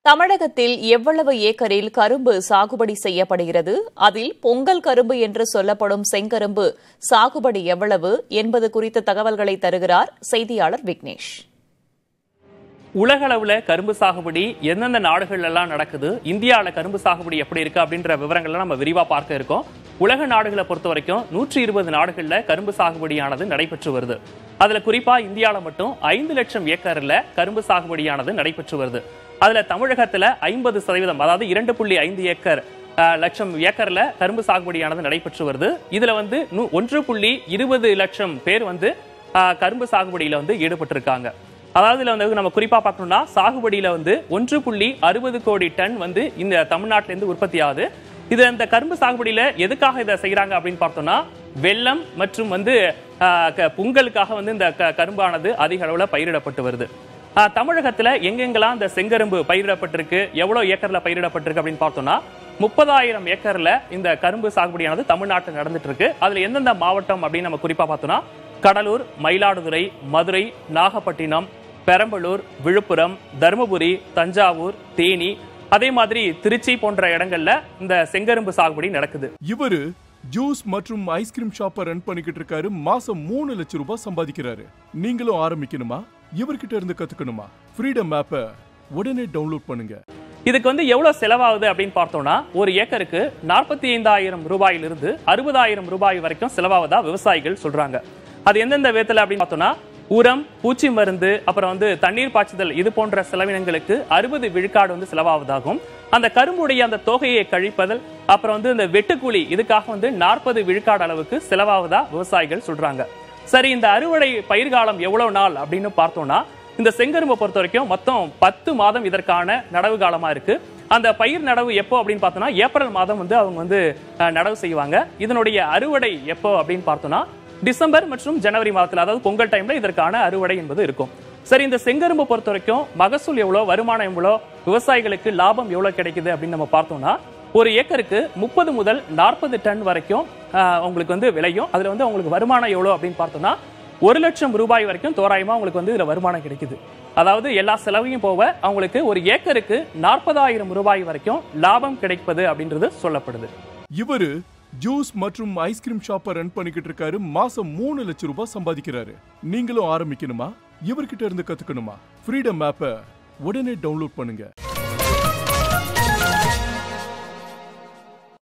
தமிழகத்தில் எவ்வளவு ஏக்கரில் கரும்பு சாகுபடி செய்யப்படுகிறது அதில் பொங்கல் கரும்பு என்று சொல்லப்படும் செங்கரும்பு சாகுபடி எவ்வளவு என்பது குறித்த தகவல்களை தருகிறார் செய்தியாளர் விக்னேஷ் உலகளவுல கரும்பு சாகுபடி எந்தெந்த நாடுகள் எல்லாம் நடக்குது இந்தியாவில கரும்பு சாகுபடி எப்படி இருக்கு அப்படின்ற விவரங்களை நம்ம விரிவா பார்க்க இருக்கோம் உலக நாடுகளை பொறுத்த வரைக்கும் நூற்றி இருபது நாடுகள்ல கரும்பு சாகுபடியானது நடைபெற்று வருது அதுல குறிப்பா இந்தியாவில மட்டும் ஐந்து லட்சம் ஏக்கர்ல கரும்பு சாகுபடியானது நடைபெற்று வருது அதுல தமிழகத்துல ஐம்பது சதவீதம் அதாவது இரண்டு புள்ளி ஐந்து ஏக்கர் அஹ், லட்சம் ஏக்கர்ல கரும்பு சாகுபடியானது நடைபெற்று வருது இதுல வந்து நூ- ஒன்று புள்ளி இருபது லட்சம் பேர் வந்து அஹ், கரும்பு சாகுபடியில வந்து ஈடுபட்டிருக்காங்க அதாவது இதுல வந்து நம்ம குறிப்பா பார்க்கணும்னா சாகுபடியில வந்து ஒன்று புள்ளி அறுபது கோடி டன் வந்து இந்த தமிழ்நாட்டில இருந்து உற்பத்தி ஆகுது இது அந்த கரும்பு சாகுபடியில எதுக்காக இதை செய்யறாங்க அப்படின்னு பார்த்தோம்னா வெள்ளம் மற்றும் வந்து ஆஹ், க- பொங்கலுக்காக வந்து இந்த க- கரும்பானது அதிக அளவுல பயிரிடப்பட்டு வருது ஆஹ், தமிழகத்துல எங்கெங்கெல்லாம் இந்த செங்கரும்பு பயிரிடப்பட்டிருக்கு எவ்வளவு ஏக்கர்ல பயிரிடப்பட்டிருக்கு அப்படின்னு பார்த்தோம்னா முப்பதாயிரம் ஏக்கர்ல இந்த கரும்பு சாகுபடியானது தமிழ்நாட்டில் நடந்துட்டு இருக்கு அதுல எந்தெந்த மாவட்டம் அப்படின்னு நம்ம குறிப்பா பார்த்தோம்னா கடலூர் மயிலாடுதுறை மதுரை நாகப்பட்டினம் பெரம்பலூர் விழுப்புரம் தருமபுரி தஞ்சாவூர் தேனி அதே மாதிரி திருச்சி போன்ற இடங்கள்ல இந்த செங்கரும்பு சாகுபடி நடக்குது இவரு ஜூஸ் மற்றும் ஐஸ்கிரீம் ஷாப்பை ரன் பண்ணிக்கிட்டு இருக்காரு மாசம் மூணு லட்சம் ரூபாய் சம்பாதிக்கிறாரு நீங்களும் ஆரம்பிக்கணுமா இவர்கிட்ட இருந்து கத்துக்கணுமா ஃப்ரீடம் ஆப்பை உடனே டவுன்லோட் பண்ணுங்க இதுக்கு வந்து எவ்வளவு செலவாகுது அப்படின்னு பார்த்தோம்னா ஒரு ஏக்கருக்கு நாற்பத்தி ஐந்தாயிரம் ரூபாயிலிருந்து அறுபதாயிரம் ரூபாய் வரைக்கும் செலவாவதா விவசாயிகள் சொல்றாங்க அது எந்தெந்த விதத்துல அப்படின்னு பார்த்தோம்னா உரம் பூச்சி மருந்து அப்புறம் வந்து தண்ணீர் பாய்ச்சுதல் இது போன்ற செலவினங்களுக்கு அறுபது விழுக்காடு வந்து செலவாவதாகும் அந்த கரும்புடைய அந்த தொகையை கழிப்பதல் அப்புறம் வந்து இந்த வெட்டுக்கூலி இதுக்காக வந்து நாற்பது விழுக்காடு அளவுக்கு செலவாவதா விவசாயிகள் சொல்றாங்க சரி இந்த அறுவடை பயிர்காலம் எவ்வளவு நாள் அப்படின்னு பார்த்தோம்னா இந்த செங்கரும்பை பொறுத்த வரைக்கும் மொத்தம் பத்து மாதம் இதற்கான நடவு காலமா இருக்கு அந்த பயிர் நடவு எப்போ அப்படின்னு பார்த்தோம்னா ஏப்ரல் மாதம் வந்து அவங்க வந்து அஹ், நடவு செய்வாங்க இதனுடைய அறுவடை எப்போ அப்படின்னு பார்த்தோம்னா டிசம்பர் மற்றும் ஜனவரி மாதத்துல அதாவது பொங்கல் டைம்ல இதற்கான அறுவடை என்பது இருக்கும் சரி இந்த செங்கரும்பை பொறுத்த வரைக்கும் மகசூல் எவ்வளவு வருமானம் எவ்வளவு விவசாயிகளுக்கு லாபம் எவ்வளவு கிடைக்குது அப்படின்னு நம்ம பார்த்தோம்னா ஒரு ஏக்கருக்கு முப்பது முதல் நாற்பது டன் வரைக்கும் ஆஹ், உங்களுக்கு வந்து விளையும் அதுல வந்து உங்களுக்கு வருமானம் எவ்வளவு அப்படின்னு பார்த்தோம்னா ஒரு லட்சம் ரூபாய் வரைக்கும் தோராயமா உங்களுக்கு வந்து இதுல வருமானம் கிடைக்குது அதாவது எல்லா செலவையும் போக அவங்களுக்கு ஒரு ஏக்கருக்கு நாற்பதாயிரம் ரூபாய் வரைக்கும் லாபம் கிடைப்பது அப்படின்றது சொல்லப்படுது இவரு ஜூஸ் மற்றும் ஐஸ்கிரீம் ஷாப்பை ரன் பண்ணிக்கிட்டு இருக்காரு மாசம் மூணு லட்சம் ரூபாய் சம்பாதிக்கிறாரு நீங்களும் ஆரம்பிக்கணுமா இவர்கிட்ட இருந்து கத்துக்கணுமா ஃப்ரீடம் ஆப்பை உடனே டவுன்லோட் பண்ணுங்க